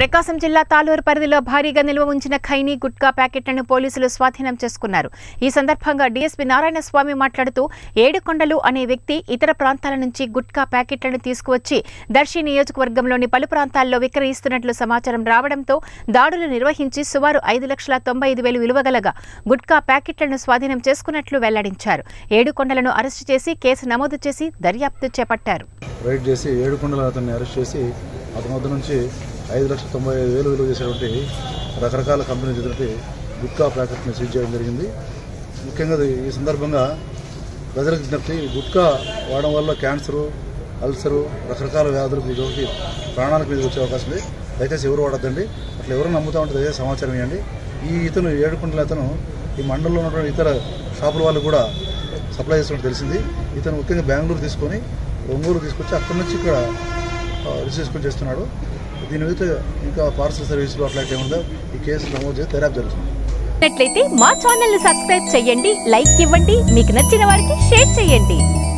ప్రకాశం జిల్లా తాలూరు పరిధిలో భారీగా నిల్వ ఉంచిన ఖైనీ గుట్కా ప్యాకెట్లను పోలీసులు స్వాధీనం చేసుకున్నారు ఈ సందర్భంగా డీఎస్పీ నారాయణ స్వామి మాట్లాడుతూ ఏడుకొండలు అనే వ్యక్తి ఇతర ప్రాంతాల నుంచి గుట్కా ప్యాకెట్లను తీసుకువచ్చి దర్శి నియోజకవర్గంలోని పలు ప్రాంతాల్లో విక్రయిస్తున్నట్లు సమాచారం రావడంతో దాడులు నిర్వహించి సుమారు ఐదు లక్షల తొంభై ఐదు వేలు విలువగలగా గుట్కా ప్యాకెట్లను స్వాధీనం చేసుకున్నట్లు వెల్లడించారు ఏడుకొండలను అరెస్టు చేసి కేసు నమోదు చేసి దర్యాప్తు చేపట్టారు రైడ్ చేసి ఏడుకొండల అతన్ని అరెస్ట్ చేసి అతని వద్ద నుంచి ఐదు లక్షల తొంభై ఐదు వేలు విలువ చేసేటువంటి రకరకాల కంపెనీ చెందినటువంటి గుట్కా ప్యాకెట్ని సీజ్ చేయడం జరిగింది ముఖ్యంగా ఇది ఈ సందర్భంగా ప్రజలకు విజ్ఞప్తి గుట్కా వాడడం వల్ల క్యాన్సరు అల్సరు రకరకాల వ్యాధులకు ఇదొకటి ప్రాణాలకు మీద వచ్చే అవకాశం ఉంది దయచేసి ఎవరు వాడద్దండి అట్లా ఎవరు నమ్ముతా ఉంటే దయచేసి సమాచారం ఇవ్వండి ఈ ఇతను ఏడుకుంటల అతను ఈ మండలంలో ఉన్నటువంటి ఇతర షాపుల వాళ్ళు కూడా సప్లై చేస్తున్నట్టు తెలిసింది ఇతను ముఖ్యంగా బెంగళూరు తీసుకొని ఒంగోలు తీసుకొచ్చి అక్కడి నుంచి ఇక్కడ రిసీవ్ చేసుకొని చేస్తున్నాడు దీని మీద ఇంకా పార్సల్ సర్వీసులు అట్లాంటివి ఉందో ఈ కేసు నమోదు చేసి దర్యాప్తు జరుగుతుంది నట్లయితే మా ఛానల్ ని సబ్స్క్రైబ్ చేయండి లైక్ ఇవ్వండి మీకు నచ్చిన వారికి షేర్ చేయండి